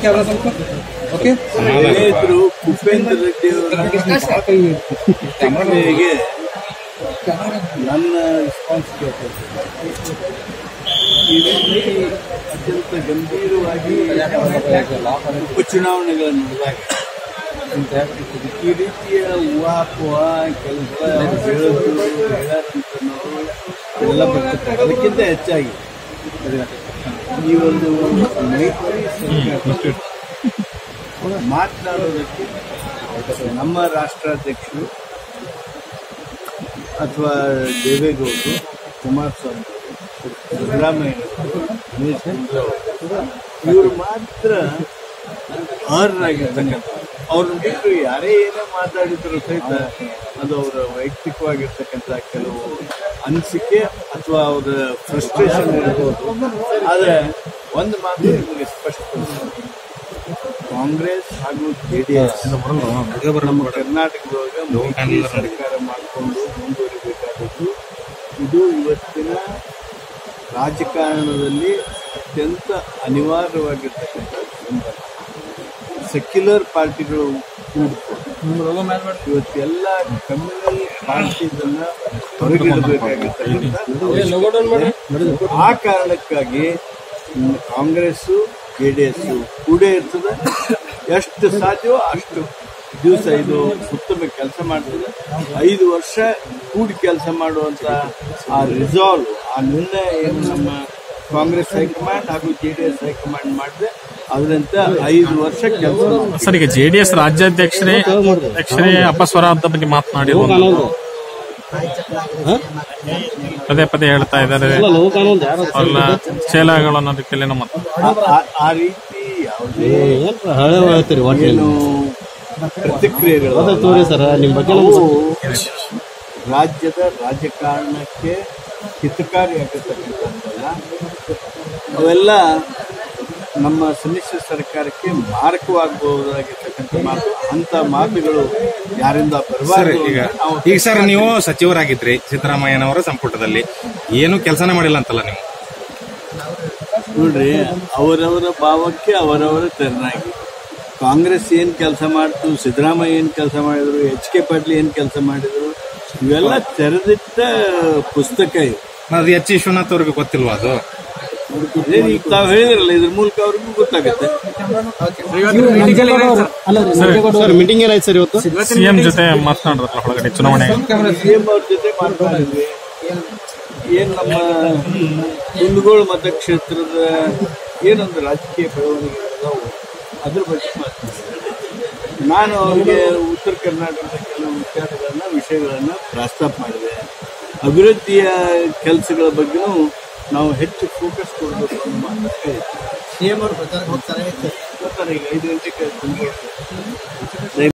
Camera ಸ್ವಲ್ಪ okay ಇದ್ರು ಉಪೇಂದ್ರ ರೆಡ್ಡಿ ಅವರ ಗೆ ನನ್ನ ರೆಸ್ಪಾನ್ಸ್ ಈ ರೀತಿ ಅತ್ಯಂತ ಗಂಭೀರವಾಗಿ ಉಪಚುನಾವಣೆಗಳನ್ನು ನಡೆದಾಗ ಈ ರೀತಿಯ ಊಹಾಪೋಹ ಕೆಲಸ ಹೇಳೋದು ಹೇಳೋದಂತನೋರು ಎಲ್ಲ ಬರ್ತಿರ್ತಾರೆ ಅದಕ್ಕಿಂತ ಹೆಚ್ಚಾಗಿ ಈ ಒಂದು ಮೈತ್ರಿ ಸರ್ಕಾರ ಮಾತನಾಡೋದಕ್ಕೆ ನಮ್ಮ ರಾಷ್ಟ್ರಾಧ್ಯಕ್ಷರು ಅಥವಾ ದೇವೇಗೌಡರು ಕುಮಾರಸ್ವಾಮಿ ಸಿದ್ದರಾಮಯ್ಯ ದಿನೇಶ್ ಗುಂಡೂರಾವ್ ಇವರು ಮಾತ್ರ ಅರ್ಹರಾಗಿರ್ತಕ್ಕಂಥ ಅವ್ರನ್ನ ಬಿಟ್ಟು ಯಾರೇ ಏನೇ ಮಾತಾಡಿದ್ರು ಸಹಿತ ಅದು ಅವರ ವೈಯಕ್ತಿಕವಾಗಿರ್ತಕ್ಕಂಥ ಕೆಲವು ಅನಿಸಿಕೆ ಅಥವಾ ಅವರ ಫ್ರಸ್ಟ್ರೇಷನ್ ಇರ್ಬೋದು ಆದರೆ ಒಂದು ಮಾತು ನಿಮಗೆ ಸ್ಪಷ್ಟಪಡಿಸ್ತೀನಿ ಕಾಂಗ್ರೆಸ್ ಹಾಗೂ ಜೆಡಿಎಸ್ ನಮ್ಮ ಕರ್ನಾಟಕದೊಳಗೆ ಮೈತ್ರಿ ಸರ್ಕಾರ ಮಾಡಿಕೊಂಡು ಮುಂದುವರಿಬೇಕಾದದ್ದು ಇದು ಇವತ್ತಿನ ರಾಜಕಾರಣದಲ್ಲಿ ಅತ್ಯಂತ ಅನಿವಾರ್ಯವಾಗಿರ್ತಕ್ಕಂಥ ಬೆಂಬಲ ಸೆಕ್ಯುಲರ್ ಪಾರ್ಟಿಗಳು ಕೂಡಿಕೊಂಡು ಇವತ್ತೆಲ್ಲ ಕಮ್ಯುನಲ್ ಪಾರ್ಟಿಗಳನ್ನ ಹೊರಗಿಡಬೇಕಾಗಿರ್ತಕ್ಕಂಥ ಆ ಕಾರಣಕ್ಕಾಗಿ ಹ್ಮ್, ಕಾಂಗ್ರೆಸ್ಸು ಜೆ ಡಿ ಎಸ್ ಕೂಡೇ ಇರ್ತದೆ ಎಷ್ಟು ಸಾಧ್ಯವೋ ಅಷ್ಟು ದಿವಸ ಇದು ಉತ್ತಮ ಕೆಲಸ ಮಾಡ್ತದೆ ಐದು ವರ್ಷ ಕೂಡಿ ಕೆಲಸ ಮಾಡುವಂತ ಆ ರಿಸಾಲ್ವ್ ಆ ನಿರ್ಣಯ ಏನು ನಮ್ಮ ಕಾಂಗ್ರೆಸ್ ಹೈಕಮಾಂಡ್ ಹಾಗೂ ಜೆ ಡಿ ಎಸ್ ಹೈಕಮಾಂಡ್ ಮಾಡಿದೆ ಅದರಂತೆ ಐದು ವರ್ಷ ಕೆಲಸ ಸರ್ ಈಗ ಜೆಡಿಎಸ್ ರಾಜ್ಯಾಧ್ಯಕ್ಷರೇ ಅಧ್ಯಕ್ಷರೇ ಅಪಸ್ವರಾದ ಬಗ್ಗೆ ಮಾತನಾಡಿರುವುದು ಪದೇ ಪದೇ ಹೇಳ್ತಾ ಇದ್ದಾರೆ ಅವ್ರೆಲ್ಲ ಚೇಲಾಗಳು ಅನ್ನೋ ರೀತಿಯಲ್ಲಿ ನಮ್ಮ ಆ- ಆ- ಆ ರೀತಿ ಯಾವುದೇ ಹಳೆ ಹೇಳ್ತೀರಿ ಏನು ಪ್ರತಿಕ್ರಿಯೆಗಳು ತೋರಿ ಸರ್ ನಿಮ್ ಬಗ್ಗೆ ಅವು ರಾಜ್ಯದ ರಾಜಕಾರಣಕ್ಕೆ ಹಿತಕಾರಿಯಾಗಿರ್ತಕ್ಕಂಥದ್ದಲ್ಲ ಅವೆಲ್ಲ ನಮ್ಮ ಸಮ್ಮಿಶ್ರ ಸರ್ಕಾರಕ್ಕೆ ಮಾರಕವಾಗಬಹುದಾಗಿರ್ತಕ್ಕಂಥ ಮಾತು ಅಂತ ಮಾತುಗಳು ಯಾರಿಂದ ಸರ್ ಬರಬಾರದು ಈಗ ಅಂತ ನಾವು ಈಗ ಸರ್ ನೀವು ಸಚಿವರಾಗಿದ್ರಿ ಸಿದ್ದರಾಮಯ್ಯನವರ ಸಂಪುಟದಲ್ಲಿ ಏನು ಕೆಲಸನೇ ಮಾಡಿಲ್ಲ ಅಂತಲ್ಲ ನೀವು ನೋಡ್ರಿ ಅವರವರ ಭಾವಕ್ಕೆ ಅವರವರ ತೆರನಾಗಿ ಕಾಂಗ್ರೆಸ್ ಏನ್ ಕೆಲಸ ಮಾಡ್ತು ಸಿದ್ದರಾಮಯ್ಯ ಏನ್ ಕೆಲಸ ಮಾಡಿದ್ರು ಎಚ್ ಕೆ ಪಾಟೀಲ್ ಏನ್ ಕೆಲಸ ಮಾಡಿದ್ರು ಇವೆಲ್ಲ ತೆರೆದಿಟ್ಟ ಪುಸ್ತಕ ಇವು ಅದು ಎಚ್ ವಿಶ್ವನಾಥ್ ಅವ್ರಿಗೆ ಗೊತ್ತಿಲ್ವಾ ಅದು ಅದೇ ಈಗ ತಾವು ಹೇಳಿದ್ರಲ್ಲ ಇದ್ರ ಮೂಲಕ ಅವ್ರಿಗೂ ಗೊತ್ತಾಗುತ್ತೆ ಸರ್ ಮೀಟಿಂಗ್ ಏನಾಯ್ತು ಸರ್ ಇವತ್ತು ಸಿಎಂ ಜೊತೆ ಮಾತನಾಡಿದ್ರಲ್ಲ ಒಳಗಡೆ ಚುನಾವಣೆ ಸಿಎಂ ಅವ್ರ ಜೊತೆ ಮಾತನಾಡಿದ್ವಿ ಏನ್ ನಮ್ಮ ಕುಂದಗೋಳ ಮತಕ್ಷೇತ್ರದ ಏನೊಂದು ರಾಜಕೀಯ ಬೆಳವಣಿಗೆಗಳಿದಾವು ಅದ್ರ ಬಗ್ಗೆ ಮಾತನಾಡಿದ್ವಿ ನಾನು ಅವರಿಗೆ ಉತ್ತರ ಕರ್ನಾಟಕದ ಕೆಲವು ವಿಚಾರಗಳನ್ನ ವಿಷಯಗಳನ್ನ ಪ್ರಸ್ತಾಪ ಮಾಡಿದೆ ಅಭಿವೃದ್ಧಿಯ ಕೆಲಸಗಳ ಬಗ್ಗೆನೂ ನಾವು ಹೆಚ್ಚು ಫೋಕಸ್ ಕೊಡಬೇಕು ಅನ್ನೋ ಮಾತು ಹೇಳಿದ್ವಿ. ಬರ್ತಾರೆ ಈಗ ಐದು ಗಂಟೆಗೆ ಕುಂದಗೋಳ